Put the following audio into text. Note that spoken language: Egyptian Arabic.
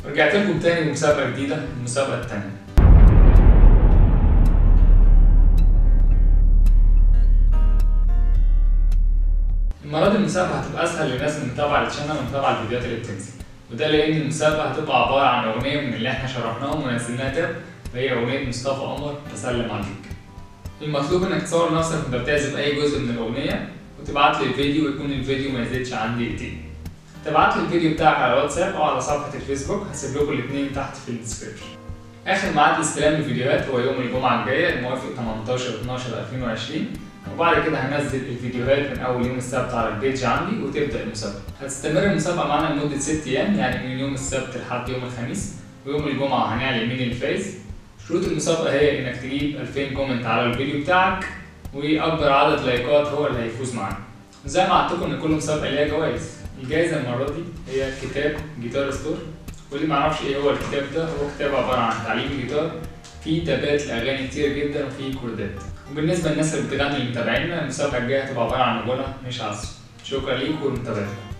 رجعت لكم تاني بمسابقة جديدة المسابقة التانية المرة دي المسابقة هتبقى أسهل للناس اللي متابعة الشانل ومتابعة الفيديوهات اللي بتنزل وده لأن المسابقة هتبقى عبارة عن أغنية من اللي احنا شرحناهم ونزلناها تاب وهي أغنية مصطفى قمر تسلم عليك المطلوب إنك تصور نفسك وأنت بتعزف أي جزء من الأغنية وتبعت لي الفيديو ويكون الفيديو ما يزيدش عن دقيقتين تبعت لي الفيديو بتاعك على الواتساب أو على صفحة الفيسبوك هسيب لكم الاتنين تحت في الديسكربشن آخر ميعاد لاستلام الفيديوهات هو يوم الجمعة الجاية الموافق 18 12 2020 وبعد كده هنزل الفيديوهات من أول يوم السبت على البيج عندي وتبدأ المسابقة هتستمر المسابقة معانا لمدة 6 أيام يعني من يوم السبت لحد يوم الخميس ويوم الجمعة هنعلن مين اللي فايز شروط المسابقة هي إنك تجيب 2000 كومنت على الفيديو بتاعك وأكبر عدد لايكات هو اللي هيفوز معانا زي ما وعدتكم إن كل مسابقة ليها جوائز الجايزة المرة دي هي كتاب جيتار ستور واللي معرفش إيه هو الكتاب ده هو كتاب عبارة عن تعليم جيتار فيه تابات لأغاني كتير جدا وفيه كوردات وبالنسبة للناس اللي بتغني اللي متابعينا المسابقة الجاية هتبقى عبارة عن غنى مش عزف شكرا ليكم ولمتابعتكم